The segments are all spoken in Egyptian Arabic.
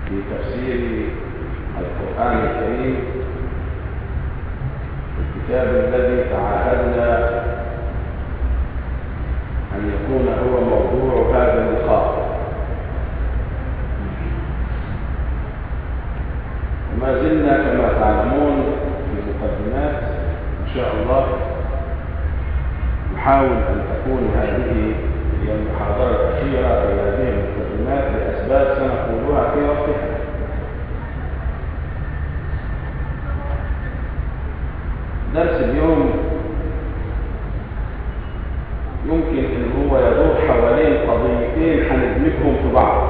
في تفسير القرآن الكريم الكتاب الذي تعاهدنا أن يكون هو موضوع هذا اللقاء وما زلنا كما تعلمون في المقدمات إن شاء الله نحاول أن تكون هذه هي المحاضرة الأخيرة في هذه المقدمات لأسباب سنقولها في وقتها درس اليوم يمكن ان هو يدور حوالين قضيتين هندمجهم في بعض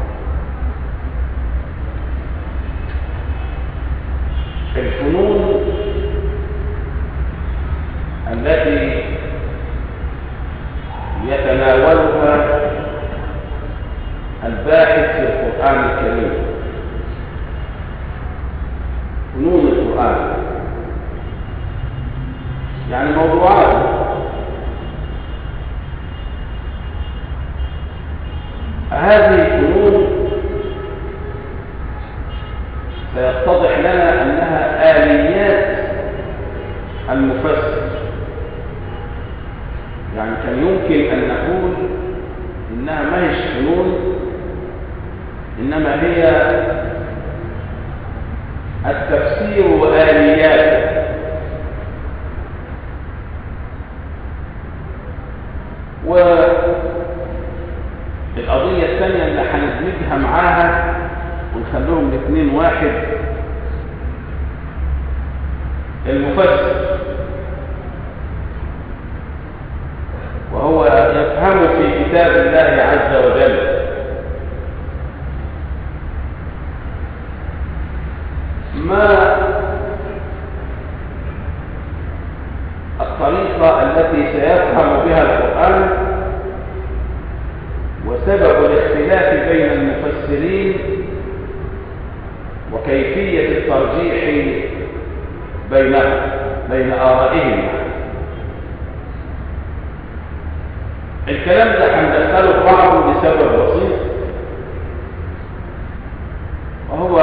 الفنون التي يتناولها الباحث في القرآن الكريم فنون القرآن يعني موضوعات هذه الفنون سيتضح لنا أنها آليات المفسر يعني كان يمكن أن نقول إنها ما هيش فنون إنما هي التفسير وآلياته والقضية الثانية اللي هندمجها معاها ونخليهم الاثنين واحد المفسر وهو يفهم في كتاب الله عز وجل ما الطريقة التي سيفهم بها القرآن وسبب الاختلاف بين المفسرين وكيفية الترجيح بينهم بين آرائهم الكلام ده هندخله في بعضه لسبب بسيط وهو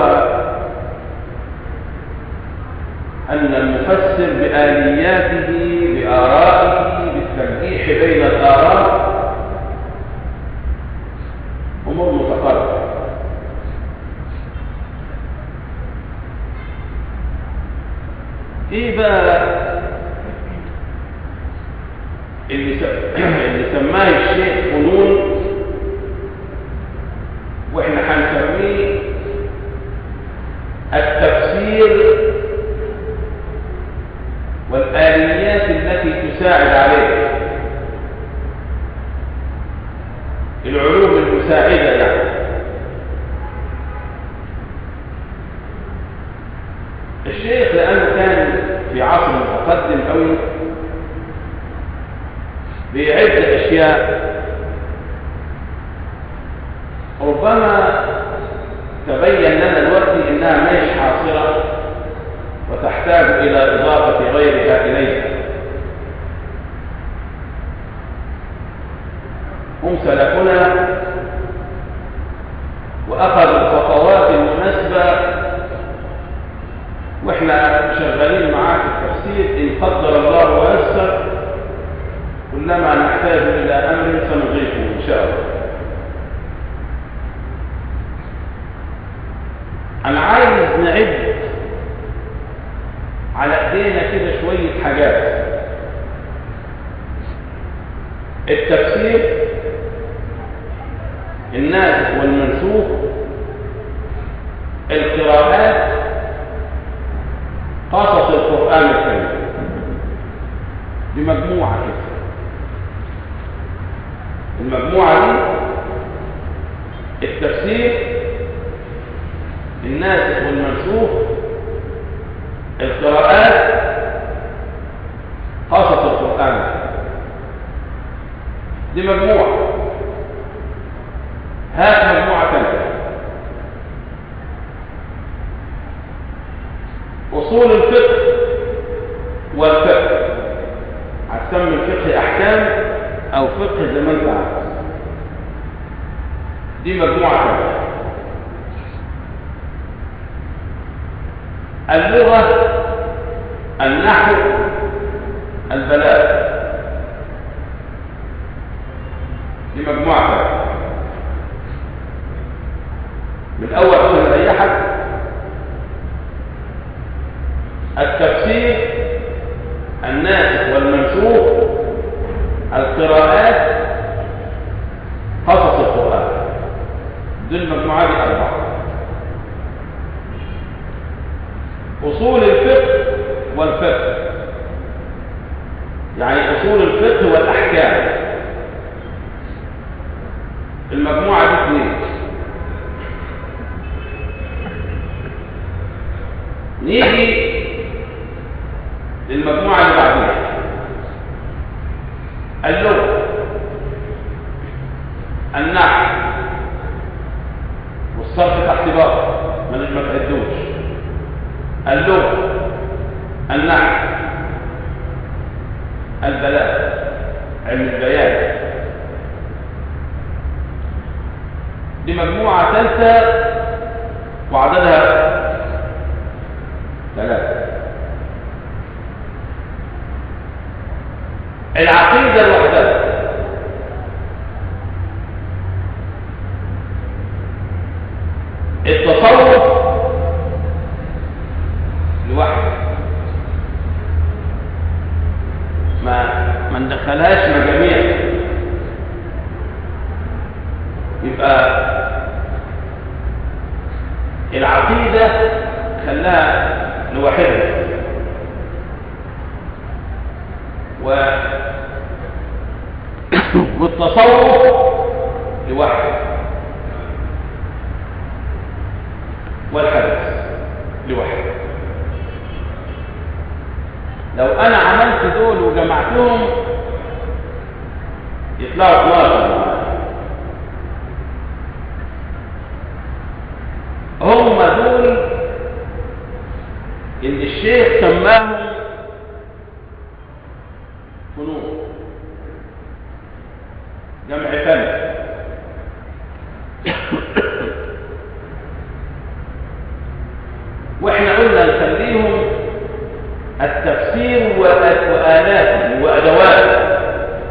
أن المفسر بآلياته بآرائه بالترجيح بين الآراء أمور متقاربة إيه بقى اللي, س... اللي سماه الشيخ فنون واحنا هنسميه التفسير والآليات التي تساعد عليه العلوم المساعدة يعني الشيخ لأنه كان في عصر متقدم قوي بيعد أشياء ربما تبين لنا دلوقتي إنها مش حاصرة وتحتاج إلى إضافة غيرها إليها هم سلفنا وأخذوا الخطوات المناسبة وإحنا شغالين معاه في التفسير إن قدر الله ويسر كلما نحتاج إلى أمر سنضيفه إن شاء الله أنا عايز نعد على ايدينا كده شوية حاجات التفسير الناسخ والمنسوخ القراءات قصص القرآن الكريم دي مجموعة كده المجموعة دي التفسير الناسخ والمنسوخ القراءات قصص القرآن دي مجموعة هات مجموعة ثانية أصول الفقه والفقه هتسمي الفقه أحكام أو فقه زي ما أنت عايز دي مجموعة ثانية اللغة النحو البلاغة دي مجموعة من أول أول ريحك التفسير الناسخ والمنسوخ القراءات قصص القرآن دي المجموعة دي أربعة أصول الفقه والفقه يعني أصول الفقه والأحكام المجموعة دي اثنين نيجي للمجموعة اللي بعدها اللغة النحو والصرف تحت باب ما ما تعدوش اللغة النحو البلاغ علم البيان دي مجموعة ثالثة وعددها ثلاثة العقيدة لوحدها التصوف لوحده ما ما ندخلهاش مجاميع يبقى العقيدة خلاها لوحدها و والتصوف لوحده والحدث لوحده لو انا عملت دول وجمعتهم يطلعوا 12 هم دول اللي الشيخ سماهم فنون جمع فن واحنا قلنا نخليهم التفسير وآلاته وأدواته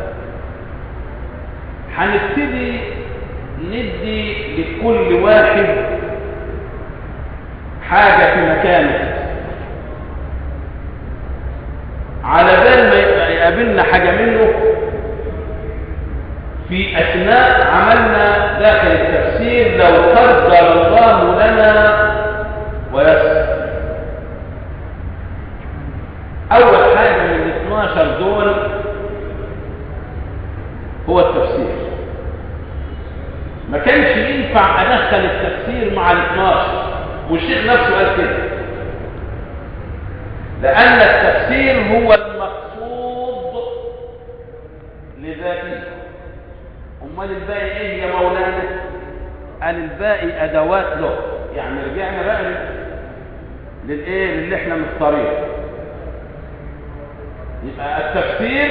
هنبتدي ندي لكل واحد حاجة في مكانه على بال ما يقابلنا حاجة منه في أثناء عملنا داخل التفسير لو قدر الله لنا ويسر أول حاجة من ال 12 دول هو التفسير ما كانش ينفع أدخل التفسير مع ال 12 والشيخ نفسه قال كده لأن التفسير هو المقصود لذاته أمال الباقي إيه يا مولانا قال الباقي أدوات له يعني رجعنا بقى للإيه للي احنا مختارين يبقى التفسير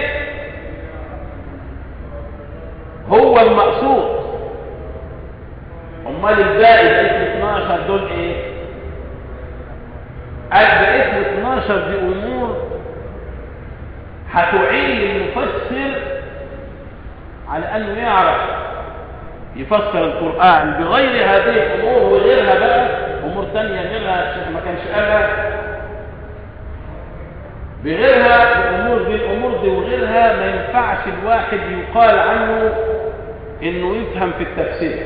هو المقصود امال الباقي باسم 12 دول ايه قال باسم 12 دي امور هتعين المفسر على انه يعرف يفسر القرآن بغير هذه الامور وغيرها بقى امور تانية غيرها الشيخ ما كانش قالها بغيرها الامور دي الامور دي وغيرها ما ينفعش الواحد يقال عنه انه يفهم في التفسير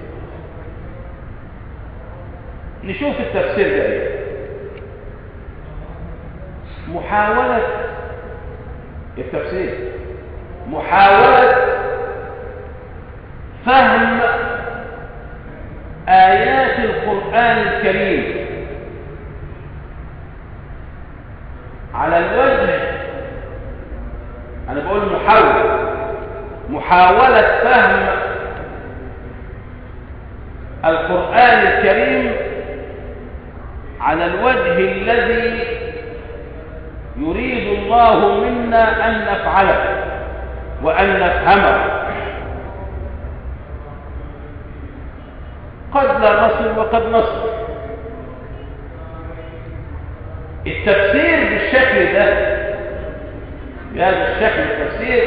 نشوف التفسير ده ايه محاولة التفسير محاولة فهم آيات القرآن الكريم على الوجه أنا بقول محاولة محاولة فهم القرآن الكريم على الوجه الذي يريد الله منا أن نفعله وأن نفهمه قد لا نصل وقد نصل التفسير بالشكل ده بهذا الشكل التفسير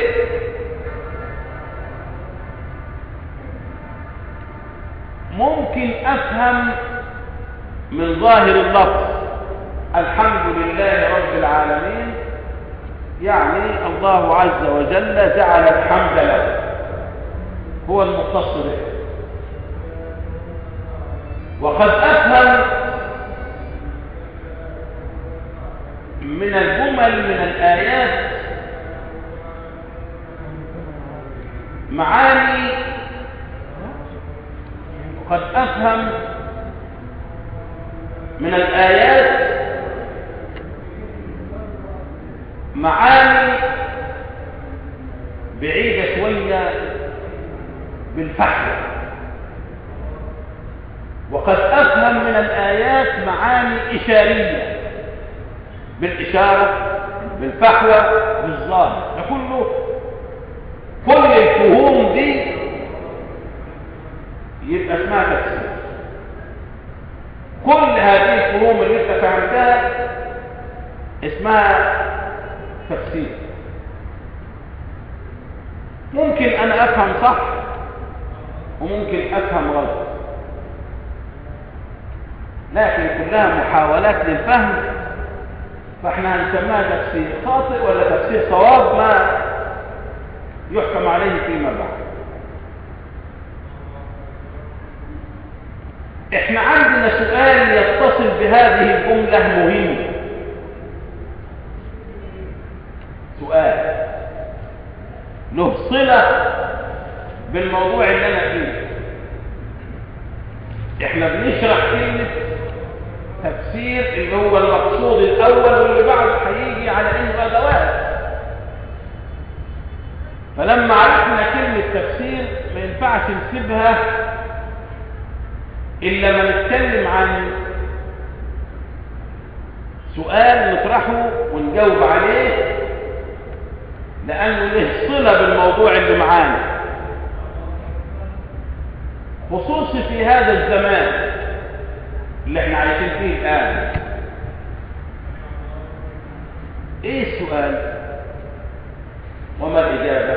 ممكن أفهم من ظاهر اللفظ الحمد لله رب العالمين يعني الله عز وجل جعل الحمد له هو المختص به وقد أفهم من الجمل من الآيات معاني وقد أفهم من الآيات معاني بعيدة شوية بالفحوى وقد أفهم من الآيات معاني إشارية بالإشارة بالفحوى بالظاهر ده كله كل الفهوم دي يبقى اسمها تفسير كل هذه الفهوم اللي انت فهمتها اسمها تفسير ممكن انا افهم صح وممكن افهم غلط لكن كلها محاولات للفهم فاحنا هنسميها تفسير خاطئ ولا تفسير صواب ما يحكم عليه فيما بعد احنا عندنا سؤال يتصل بهذه الجملة مهم سؤال له صلة بالموضوع اللي انا فيه احنا بنشرح كلمة تفسير اللي هو المقصود الاول واللي بعده هيجي على انه ادوات فلما عرفنا كلمة تفسير ما ينفعش نسيبها إلا ما نتكلم عن سؤال نطرحه ونجاوب عليه لأنه له صلة بالموضوع اللي معانا خصوصي في هذا الزمان اللي احنا عايشين فيه الآن ايه السؤال وما الإجابة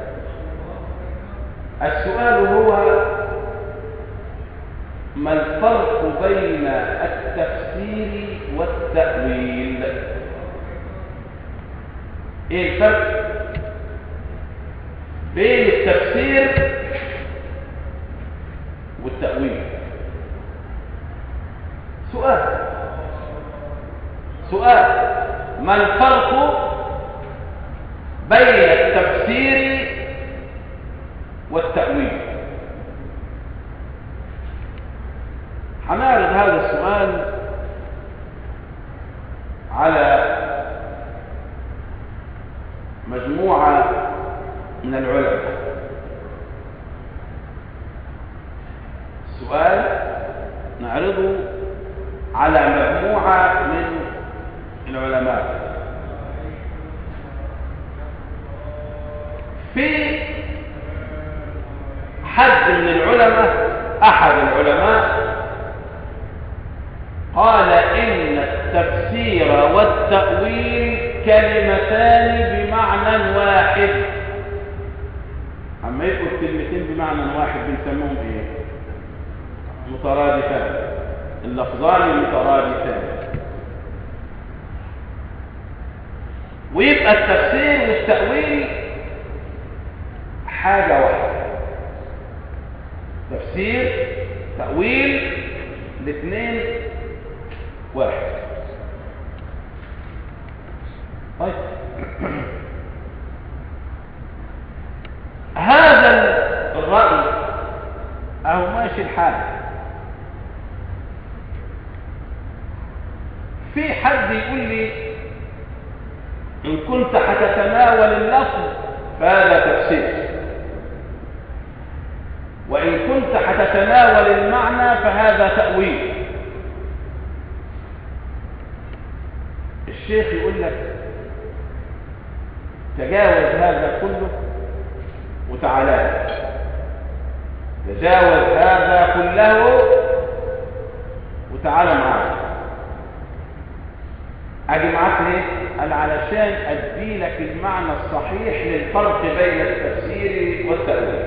السؤال هو ما الفرق بين التفسير والتأويل ايه الفرق بين التفسير والتأويل سؤال سؤال ما الفرق بين التفسير والتأويل هنعرض هذا السؤال على مجموعة من العلماء السؤال نعرضه على مجموعة من العلماء في حد من العلماء أحد العلماء قال إن التفسير والتأويل كلمتان بمعنى واحد أما يقول كلمتين بمعنى واحد بنسموهم إيه مترادفان اللفظان مترادفان ويبقى التفسير والتأويل حاجة واحدة تفسير تأويل الاثنين واحد طيب هذا الرأي أو ماشي الحال في حد يقول لي إن كنت هتتناول اللفظ فهذا تفسير وإن كنت هتتناول المعنى فهذا تأويل الشيخ يقول لك تجاوز هذا كله وتعالى تجاوز هذا كله وتعالى معنا اجي معاك ليه قال علشان ادي لك المعنى الصحيح للفرق بين التفسير والتاويل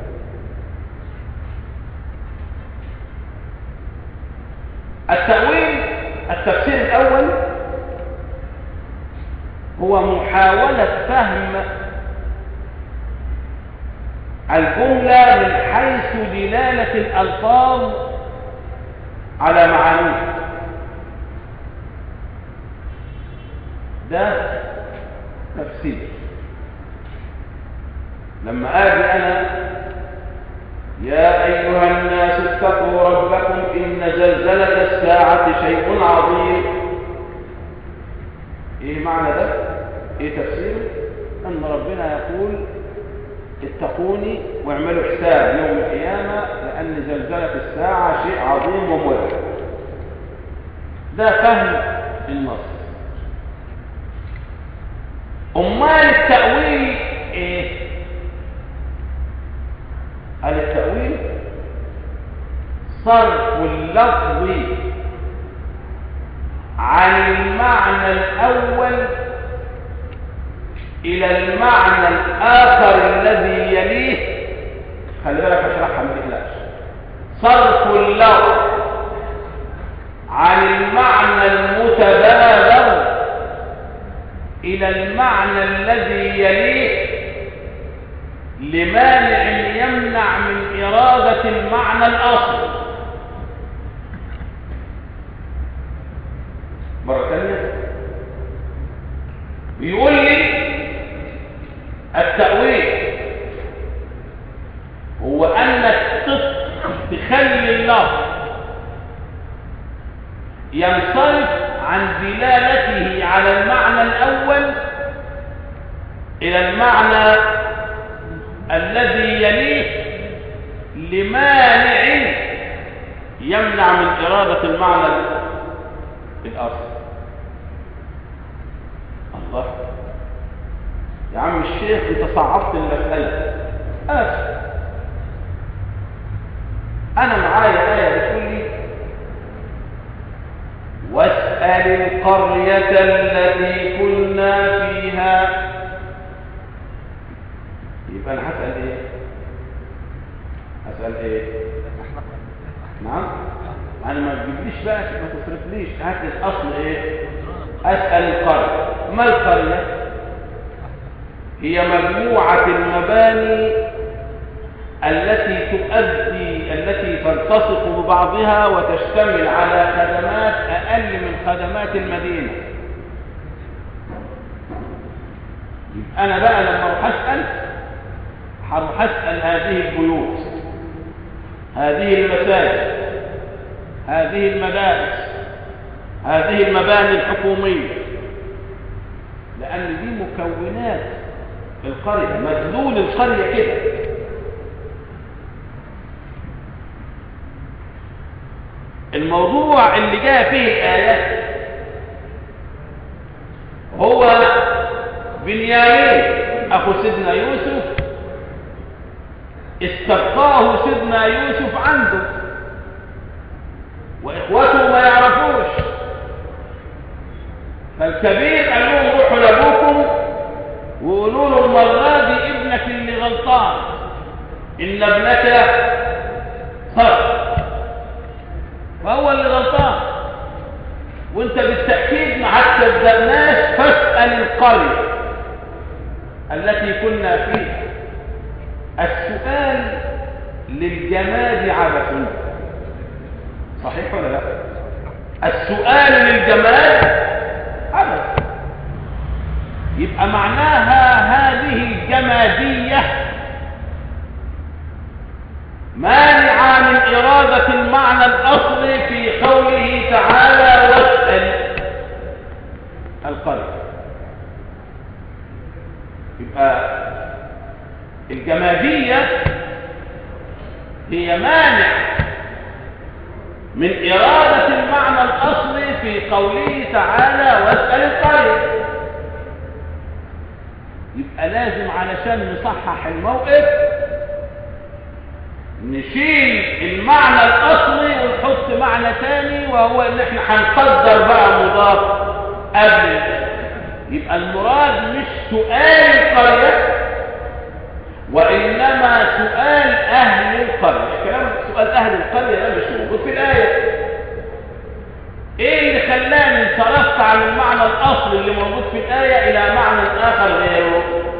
التاويل التفسير الاول هو محاوله فهم الجمله من حيث دلاله الالفاظ على معانيها ده تفسير لما اجي انا يا ايها الناس اتقوا ربكم ان زلزله الساعه شيء عظيم ايه معنى ده ايه تفسيره ان ربنا يقول اتقوني واعملوا حساب يوم القيامه لان زلزله الساعه شيء عظيم ومرعب ده فهم النص امال التاويل ايه قال التاويل صرف اللفظ عن المعنى الاول الى المعنى الاخر الذي يليه خلي بالك اشرحها ما تقلقش صرف اللفظ عن المعنى المتبادر إلى المعنى الذي يليه لمانع يمنع من إرادة المعنى الأصل مرة ثانية بيقول لي التأويل هو أنك تخلي اللفظ ينصرف عن دلالته على المعنى الأول إلى المعنى الذي يليه لمانع يمنع من إرادة المعنى الآخر الله يا عم الشيخ انت صعبت المسألة آسف أنا معايا آية بتقول لي واسأل القرية التي كنا فيها يبقى أنا هسأل إيه هسأل إيه نعم أنا ما تجيبليش بقى ما تصرفليش هات الأصل إيه أسأل القرية ما القرية هي مجموعة المباني التي تؤدي التي تلتصق ببعضها وتشتمل على خدمات أقل من خدمات المدينة أنا بقى لما أروح أسأل هروح أسأل هذه البيوت هذه المساجد هذه المدارس هذه المباني الحكومية لأن دي مكونات القرية مدلول القرية كده الموضوع اللي جاء فيه الآية هو بنيامين أخو سيدنا يوسف استبقاه سيدنا يوسف عنده وإخوته ما يعرفوش فالكبير قال لهم روحوا لأبوكم وقولوا له المرة دي ابنك اللي غلطان إن ابنك صرف فهو اللي غلطان وانت بالتأكيد ما هتصدقناش فاسأل القرية التي كنا فيها السؤال للجماد عبث صحيح ولا لا السؤال للجماد عبث يبقى معناها هذه الجمادية مانعة من إرادة المعنى الأصلي في قوله تعالى واسأل القلب يبقى الجمادية هي مانع من إرادة المعنى الأصلي في قوله تعالى واسأل القلب يبقى لازم علشان نصحح الموقف نشيل المعنى الاصلي ونحط معنى ثاني وهو ان احنا هنقدر بقى مضاف قبل يبقى المراد مش سؤال القرية وإنما سؤال أهل القرية كلام سؤال أهل القرية ده مش موجود في الآية إيه اللي خلاني انصرفت عن المعنى الأصلي اللي موجود في الآية إلى معنى آخر غيره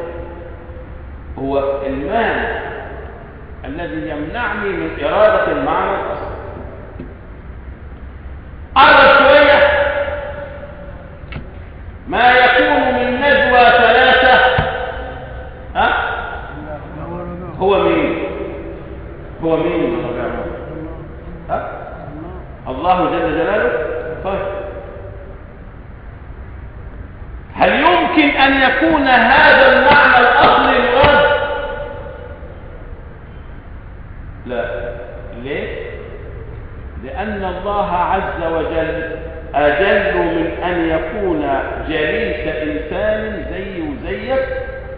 هو المانع الذي يمنعني من إرادة المعنى الأصلي قرب شوية ما يكون من نجوى ثلاثة ها هو مين هو مين ها الله جل جلاله طيب هل يمكن أن يكون هذا المعنى الأصلي مراد لا ليه لأن الله عز وجل أجل من أن يكون جليس إنسان زي وزيك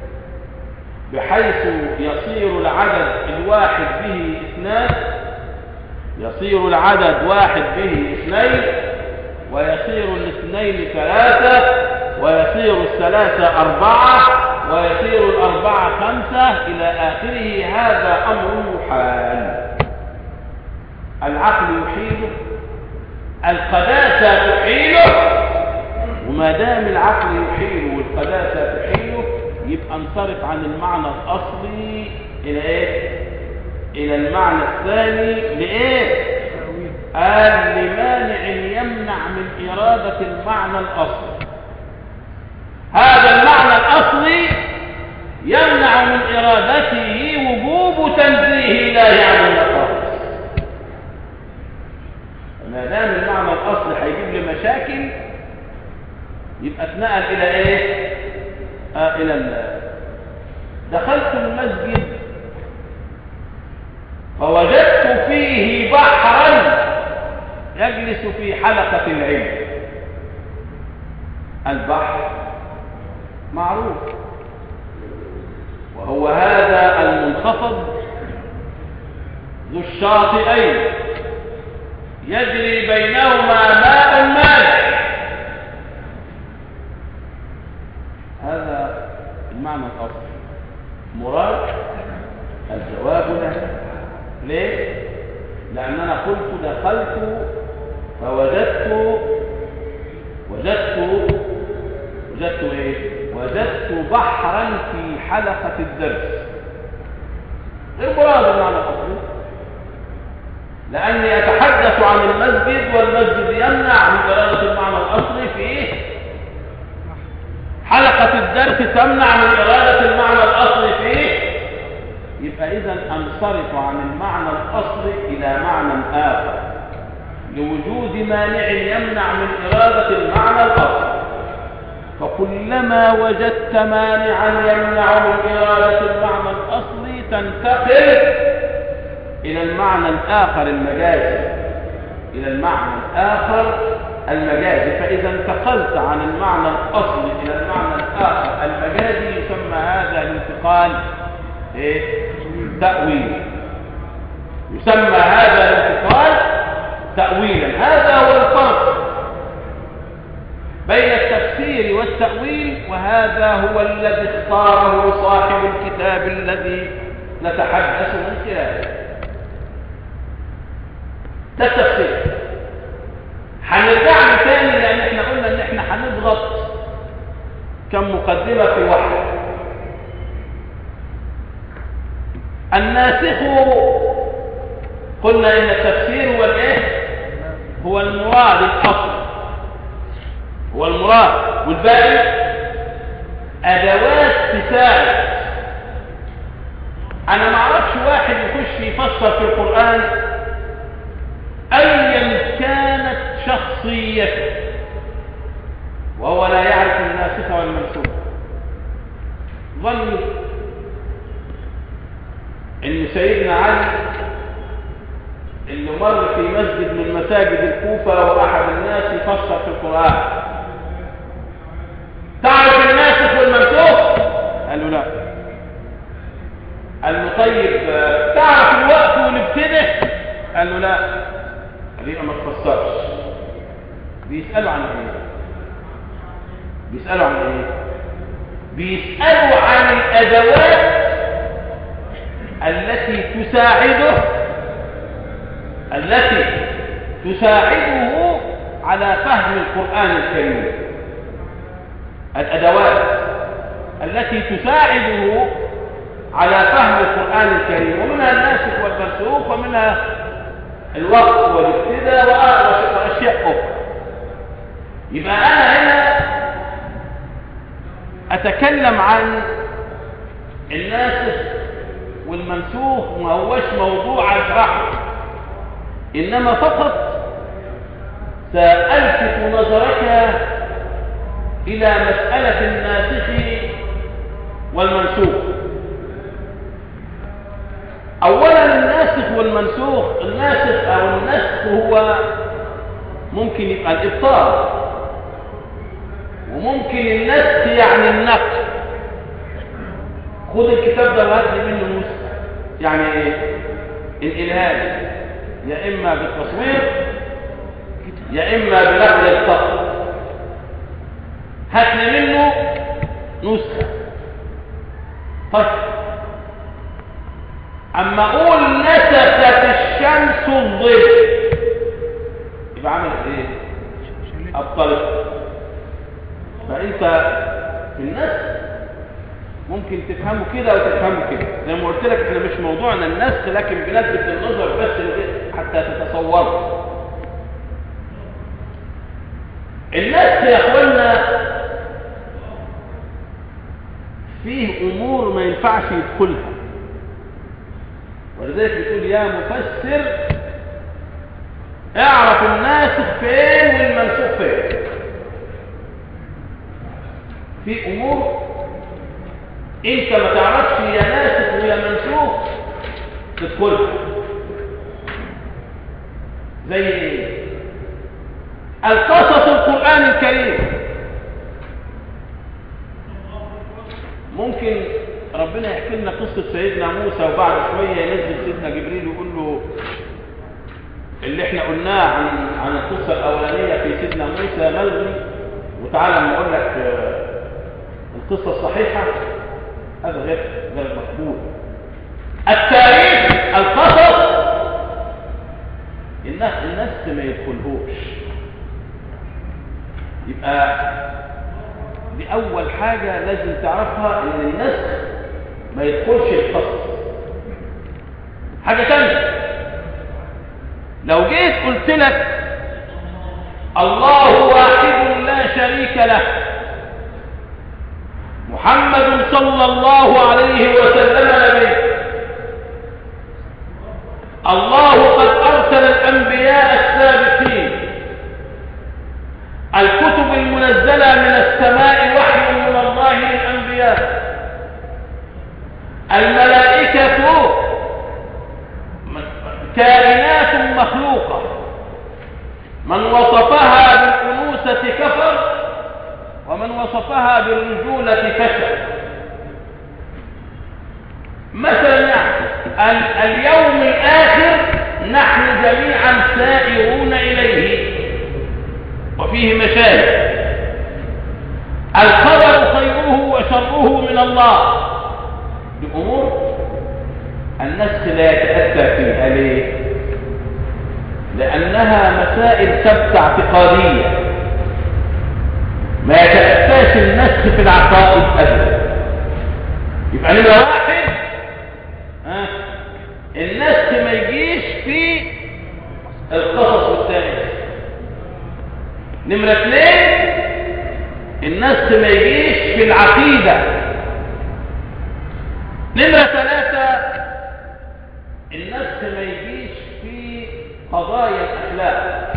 بحيث يصير العدد الواحد به اثنان يصير العدد واحد به اثنين ويصير الاثنين ثلاثة ويصير الثلاثة أربعة ويصير الأربعة خمسة إلى آخره هذا أمر محال العقل يحيله القداسة تحيله وما دام العقل يحيله والقداسة تحيله يبقى انصرف عن المعنى الأصلي إلى إيه؟ إلى المعنى الثاني لإيه؟ قال لمانع يمنع من إرادة المعنى الأصلي هذا المعنى الأصلي يمنع من إرادته وجوب تنزيه الله عن النقائص ما دام المعنى الأصلي هيجيب لي مشاكل يبقى اتنقل إلى إيه؟ آه إلى ال... دخلت المسجد فوجدت فيه بحرا يجلس في حلقة العلم البحر معروف وهو هذا المنخفض ذو الشاطئين يجري بينهما ماء مالح هذا المعنى الأصلي مراد الجواب له ليه؟ لأننا قلت دخلت فوجدت وجدت وجدت ايه؟ وجدت بحرا في حلقة الدرس غير مراد المعنى الأصلي لأني أتحدث عن المسجد والمسجد يمنع من إرادة المعنى الأصلي فيه حلقة الدرس تمنع من إرادة المعنى الأصلي فيه يبقى إذا أنصرف عن المعنى الأصلي إلى معنى آخر لوجود مانع يمنع من إرادة المعنى الأصلي فكلما وجدت مانعا يمنع من إرادة المعنى الأصلي تنتقل إلى المعنى الآخر المجازي إلى المعنى الآخر المجازي فإذا انتقلت عن المعنى الأصلي إلى المعنى الآخر المجازي يسمى هذا الانتقال إيه؟ تأويل يسمى هذا الانتقال تأويلا هذا هو الفرق بين التفسير والتأويل وهذا هو الذي اختاره صاحب الكتاب الذي نتحدث من خلاله ده التفسير هنرجع له تاني لان احنا قلنا ان احنا هنضغط كم مقدمه في واحده الناسخ قلنا ان التفسير هو الايه هو المراد الاصل هو المراد والباقي ادوات تساعد انا ما اعرفش واحد يخش يفسر في القران ايا كانت شخصيته وهو لا يعرف الناسخ والمنسوخ ظني ان سيدنا علي اللي مر في مسجد من مساجد الكوفة واحد الناس يفسر في القرآن تعرف الناسخ والمنسوخ قال له لا قال له طيب تعرف الوقت والابتداء قال له لا الحقيقه ما تفسرش بيسالوا عن ايه بيسألوا عن ايه بيسألوا عن الأدوات التي تساعده التي تساعده على فهم القرآن الكريم الأدوات التي تساعده على فهم القرآن الكريم ومنها الناسخ والمنسوخ ومنها الوقت والابتداء وأشياء أخرى يبقى أنا هنا أتكلم عن الناسخ والمنسوخ ما هوش موضوع البحث إنما فقط سألفت نظرك إلى مسألة الناسخ والمنسوخ أولا الناسخ والمنسوخ الناسخ أو النسخ هو ممكن يبقى الإبطال وممكن النسخ يعني النقل خد الكتاب ده وهات لي منه نسخة يعني ايه الإلهام يا إما بالتصوير يا إما بنقل الخط هات لي منه نسخة طيب أما أقول نسفت الشمس الظل يبقى عملت إيه؟ أبطلت فأنت في النسخ ممكن تفهمه كده وتفهمه كده زي ما قلت لك احنا مش موضوعنا النسخ لكن بنلفت النظر بس حتى تتصوره النسخ يا اخوانا فيه امور ما ينفعش يدخلها ولذلك بتقول يا مفسر اعرف الناسخ فين والمنسوخ فين في امور انت ما تعرفش يا ناسخ ويا منسوخ تدخلها زي ايه القصص القرآن الكريم ممكن ربنا يحكي لنا قصة سيدنا موسى وبعد شوية ينزل سيدنا جبريل ويقول له اللي احنا قلناه عن عن القصة الأولانية في سيدنا موسى ملغي وتعالى نقول لك القصة الصحيحة هذا غير غير مقبول التاريخ القصص الناس الناس ما يدخلهوش يبقى دي اول حاجة لازم تعرفها ان النسخ ما يدخلش القصص حاجة تانية لو جيت قلت لك الله واحد لا شريك له محمد صلى الله عليه وسلم نبيه الله قد أرسل الأنبياء السابقين الكتب المنزلة من السماء وحي من الله للأنبياء الملائكة كائنات مخلوقة من وصفها بالأنوثة كفر ومن وصفها بالرجولة فشل مثلا يعني اليوم الآخر نحن جميعا سائرون إليه وفيه مشاهد الخبر خيره وشره من الله بأمور النسخ لا يتأتى فيها ليه لأنها مسائل ثبت اعتقادية ما يتأتاش النسخ في العقائد أبدا يبقى نمرة واحد ها النسخ ما يجيش في القصص والتاريخ نمرة اثنين النسخ ما يجيش في العقيدة نمرة ثلاثة النسخ ما يجيش في قضايا الأخلاق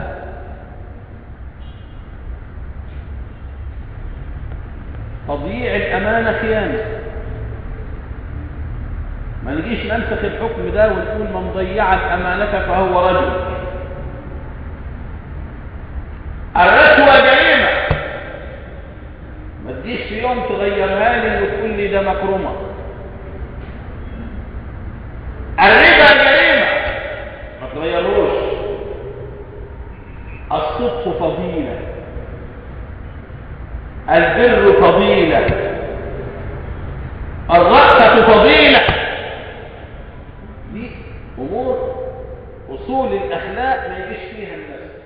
تضييع الأمانة خيانة ما نجيش ننسخ الحكم ده ونقول من ضيع الأمانة فهو رجل الرشوة جريمة ما تجيش في يوم تغيرها لي وتقول لي ده مكرمة الربا جريمة ما تغيروش الصدق فضيلة البر فضيلة الرأفة فضيلة دي أمور أصول الأخلاق ما يجيش فيها الناس